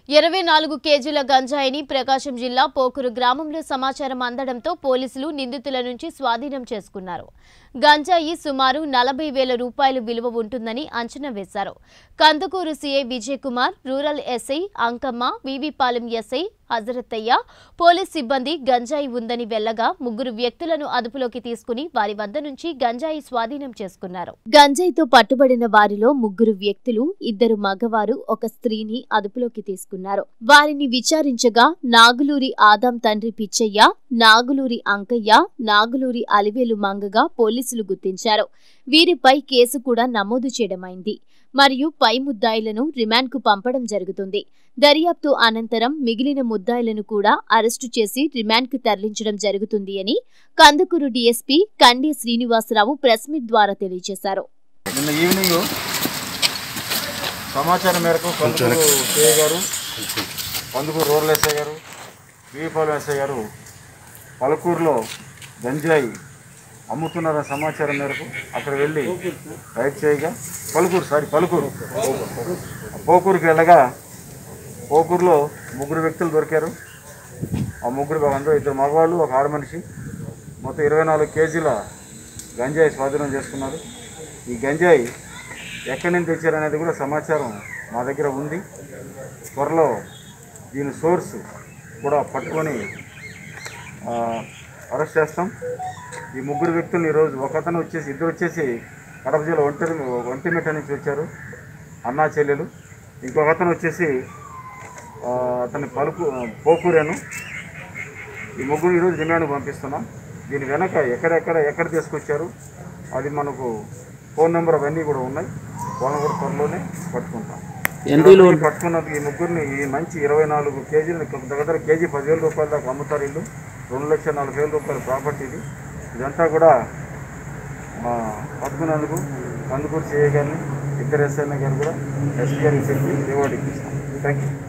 ఇరవై నాలుగు కేజీల గంజాయిని ప్రకాశం జిల్లా పోకూరు గ్రామంలో సమాచారం అందడంతో పోలీసులు నిందితుల నుంచి స్వాధీనం చేసుకున్నారు గంజాయి సుమారు నలభై వేల రూపాయలు విలువ ఉంటుందని అంచనా వేశారు Kandukur CI Vijay Kumar rural SI Ankamma VV Palem SI Hazarathaiah police సిబ్బంది గంజాయి ఉందని వెళ్లగా ముగ్గురు వ్యక్తులను అదుపులోకి తీసుకుని వారి వద్ద నుంచి గంజాయి స్వాధీనం చేసుకున్నారు గంజాయితో పట్టుబడిన వారిలో ముగ్గురు వ్యక్తులు ఇద్దరు మగవారు ఒక స్త్రీని అదుపులోకి తీసుకున్నారు వారిని విచారించగా నాగులూరి ఆదాం తండ్రి పిచ్చయ్య నాగులూరి అంకయ్య నాగులూరి అలివేలు మంగగా పోలీసులు గుర్తించారు వీరిపై కేసు కూడా నమోదు చేయడమైంది మరియు పై ముద్దాయిలను రిమాండ్కు పంపడం జరుగుతుంది దర్యాప్తు అనంతరం మిగిలిన ముద్దాయిలను కూడా అరెస్టు చేసి రిమాండ్కు తరలించడం జరుగుతుంది అని కందుకూరు డీఎస్పీ కండి శ్రీనివాసరావు ప్రెస్ మీట్ ద్వారా తెలియజేశారు నిన్న ఈవినింగ్ సమాచారం మేరకు కందుకూరు సిఐ గారు కందుకూరు రూరల్ ఎస్ఐ గారు వీపాలెం ఎస్ఐ గారు పలుకూరులో గంజాయి అమ్ముతున్నారన్న సమాచారం మేరకు అక్కడ వెళ్ళి రైడ్ చేయగా పలుకూరు సారీ పలుకూరు పోకూరుకి వెళ్ళగా పోకూరులో ముగ్గురు వ్యక్తులు దొరికారు ఆ ముగ్గురు అందరూ ఇద్దరు మగవాళ్ళు ఒక ఆడ మనిషి మొత్తం ఇరవై నాలుగు కేజీల గంజాయి స్వాధీనం చేసుకున్నారు ఈ గంజాయి ఎక్కడి నుంచి తెచ్చారనేది కూడా సమాచారం మా దగ్గర ఉంది త్వరలో దీని సోర్స్ కూడా పట్టుకొని ఆ, అరెస్ట్ చేస్తాం ఈ ముగ్గురు వ్యక్తులు ఈరోజు ఒకతను వచ్చేసి ఇద్దరు వచ్చేసి కడప జిల్లా ఒంటి ఒంటిమిట్ట నుంచి వచ్చారు అన్నా చెల్లెలు ఇంకొక అతను వచ్చేసి ఆ, అతని పలుకు పోకూరేను ఈ ముగ్గురు ఈరోజు రిమాండ్కి పంపిస్తున్నాం దీని వెనక ఎక్కడెక్కడ ఎక్కడ తీసుకొచ్చారు అది మనకు ఫోన్ నెంబర్ అవన్నీ కూడా ఉన్నాయి వాళ్ళని కూడా త్వరలోనే పట్టుకుంటాం ఎంపీలు ఈ పట్టుకున్నందుకు ఈ ముగ్గురిని ఈ మంచి ఇరవై నాలుగు కేజీలు దగ్గర దగ్గర కేజీ పదివేల రూపాయల దాకా అమ్ముతారు ఇల్లు రెండు లక్షల నలభై వేల రూపాయల ప్రాపర్టీ ఇది ఇదంతా కూడా ఆ, పట్టుకున్నందుకు కందుకూరు సిఐ గారిని ఇద్దరు ఎస్ఐ గారిని కూడా ఎస్పీ గారికి చెప్పి రివార్డ్ ఇప్పిస్తాం థ్యాంక్ యూ